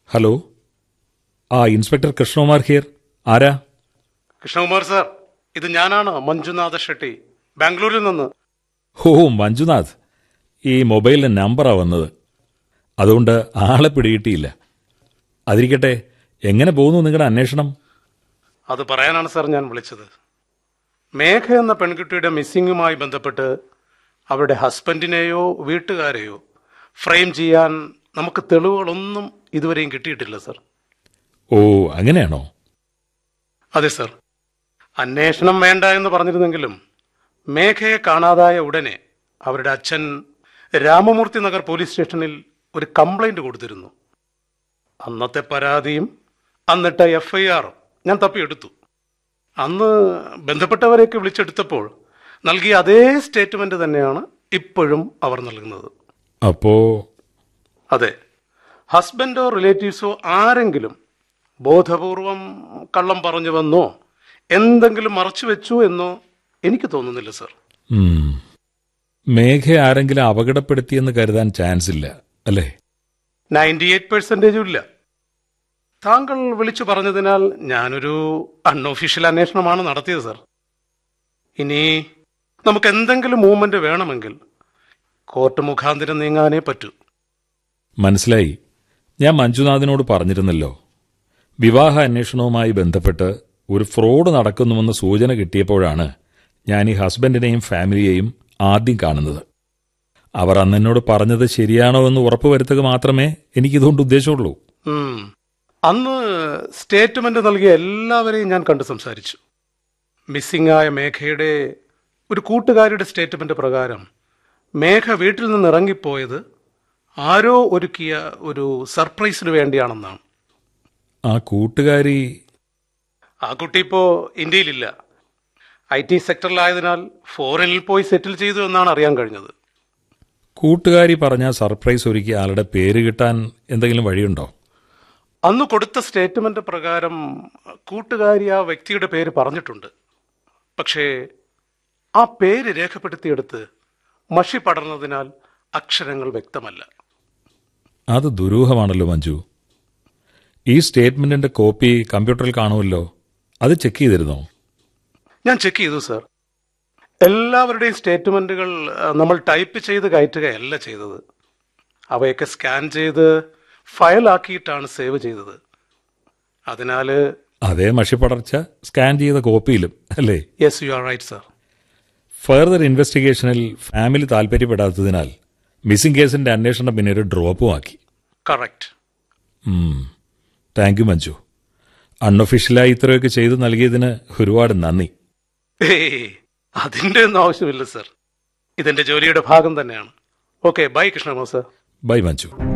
Hello ആ inspector Krishnakumar here ആരാ Krishnakumar sir ഇത് ഞാനാണ് മഞ്ജുനാഥ ഷെട്ടി ബാംഗ്ലൂരിൽ നിന്ന് ഓ മഞ്ജുനാഥ് ഈ മൊബൈലിലെ നമ്പറാ വന്നത് അതുകൊണ്ട് ആളെ പിടികിട്ടിയില്ല അതിരിക്കട്ടെ എങ്ങനെ പോകുന്നു നിങ്ങളുടെ അന്വേഷണം അത് പറയാനാണ് സാർ ഞാൻ വിളിച്ചത് മേഘ എന്ന പെൺകുട്ടിയുടെ മിസ്സിങ്ങുമായി ബന്ധപ്പെട്ട് അവരുടെ ഹസ്ബൻഡിനെയോ വീട്ടുകാരെയോ ഫ്രെയിം ചെയ്യാൻ നമുക്ക് തെളിവുകളൊന്നും ഇതുവരെയും കിട്ടിയിട്ടില്ല സാർ ഓ അങ്ങനെയാണോ അതെ സാർ അന്വേഷണം വേണ്ട എന്ന് പറഞ്ഞിരുന്നെങ്കിലും മേഘയെ കാണാതായ ഉടനെ അവരുടെ അച്ഛൻ രാമമൂർത്തി നഗർ പോലീസ് സ്റ്റേഷനിൽ ഒരു കംപ്ലൈന്റ് കൊടുത്തിരുന്നു അന്നത്തെ പരാതിയും അന്നിട്ട എഫ് ഐ ആറും ഞാൻ തപ്പിയെടുത്തു അന്ന് ബന്ധപ്പെട്ടവരെയൊക്കെ വിളിച്ചെടുത്തപ്പോൾ നൽകിയ അതേ സ്റ്റേറ്റ്മെന്റ് തന്നെയാണ് ഇപ്പോഴും അവർ നൽകുന്നത് അപ്പോ അതെ ഹസ്ബൻഡോ റിലേറ്റീവ്സോ ആരെങ്കിലും ബോധപൂർവം കള്ളം പറഞ്ഞു വന്നോ എന്തെങ്കിലും മറച്ചു വെച്ചു എന്നോ എനിക്ക് തോന്നുന്നില്ല സർ ഉം, മേഘ ആരെങ്കിലും അപകടപ്പെടുത്തിയെന്ന് കരുതാൻ ചാൻസ് ഇല്ല അല്ലേ നയൻറ്റി എയ്റ്റ് പെർസെൻറ്റേജും ഇല്ല താങ്കൾ വിളിച്ചു പറഞ്ഞതിനാൽ ഞാനൊരു അൺഒഫീഷ്യൽ അന്വേഷണമാണ് നടത്തിയത് സർ ഇനി നമുക്ക് എന്തെങ്കിലും മൂവ്മെന്റ് വേണമെങ്കിൽ കോർട്ട് മുഖാന്തരം നീങ്ങാനേ പറ്റൂ മനസ്സിലായി ഞാൻ മഞ്ജുനാഥിനോട് പറഞ്ഞിരുന്നല്ലോ വിവാഹ അന്വേഷണവുമായി ബന്ധപ്പെട്ട് ഒരു ഫ്രോഡ് നടക്കുന്നുവെന്ന സൂചന കിട്ടിയപ്പോഴാണ് ഞാൻ ഈ ഹസ്ബൻഡിനെയും ഫാമിലിയെയും ആദ്യം കാണുന്നത് അവർ അന്ന് എന്നോട് പറഞ്ഞത് ശരിയാണോ എന്ന് ഉറപ്പുവരുത്തുക മാത്രമേ എനിക്കിതുകൊണ്ട് ഉദ്ദേശമുള്ളൂ ഉം. അന്ന് സ്റ്റേറ്റ്മെന്റ് നൽകിയ എല്ലാവരെയും ഞാൻ കണ്ട് സംസാരിച്ചു മിസ്സിംഗ് ആയ മേഘയുടെ ഒരു കൂട്ടുകാരിയുടെ സ്റ്റേറ്റ്മെന്റ് പ്രകാരം മേഘ വീട്ടിൽ നിന്ന് ഇറങ്ങിപ്പോയത് ആരോ ഒരുക്കിയ ഒരു സർപ്രൈസിന് വേണ്ടിയാണെന്നാണ് ആ കൂട്ടുകാരി ആ കുട്ടി ഇപ്പോ ഇന്ത്യയിലില്ല ഐ ടി സെക്ടറിലായതിനാൽ ഫോറിനിൽ പോയി സെറ്റിൽ ചെയ്തു എന്നാണ് അറിയാൻ കഴിഞ്ഞത് കൂട്ടുകാരി പറഞ്ഞ സർപ്രൈസ് ഒരുക്കിയ ആളുടെ പേര് കിട്ടാൻ എന്തെങ്കിലും വഴിയുണ്ടോ അന്ന് കൊടുത്ത സ്റ്റേറ്റ്മെന്റ് പ്രകാരം കൂട്ടുകാരി ആ വ്യക്തിയുടെ പേര് പറഞ്ഞിട്ടുണ്ട് പക്ഷേ ആ പേര് രേഖപ്പെടുത്തിയെടുത്ത് മഷി പടർന്നതിനാൽ അക്ഷരങ്ങൾ വ്യക്തമല്ല അത് ദുരൂഹമാണല്ലോ മഞ്ജു ഈ സ്റ്റേറ്റ്മെന്റിന്റെ കോപ്പി കമ്പ്യൂട്ടറിൽ കാണുമല്ലോ അത് ചെക്ക് ചെയ്തിരുന്നോ ഞാൻ ചെക്ക് ചെയ്തു സർ എല്ലാവരുടെയും സ്റ്റേറ്റ്മെന്റുകൾ ആ, നമ്മൾ ടൈപ്പ് ചെയ്ത് കയറ്റുകയല്ല ചെയ്തത് അവയൊക്കെ സ്കാൻ ചെയ്ത് ഫയലാക്കിയിട്ടാണ് സേവ് ചെയ്തത് അതിനാൽ അതേ മഷിപ്പടർച്ച സ്കാൻ ചെയ്ത കോപ്പിയിലും അല്ലേ yes you are right sir further ഇൻവെസ്റ്റിഗേഷനിൽ ഫാമിലി താല്പര്യപ്പെടാത്തതിനാൽ മിസ്സിംഗ് കേസിന്റെ അന്വേഷണം പിന്നെ ഒരു ഡ്രോപ്പും ആക്കി കറക്റ്റ് താങ്ക് യു മഞ്ജു അൺഒഫീഷ്യലായി ഇത്രയൊക്കെ ചെയ്തു നൽകിയതിന് ഒരുപാട് നന്ദി ഏയ് അതിന്റെ ഒന്നും ആവശ്യമില്ല സർ ഇതെന്റെ ജോലിയുടെ ഭാഗം തന്നെയാണ് ഓക്കെ ബൈ കൃഷ്ണമോ സർ ബൈ മഞ്ജു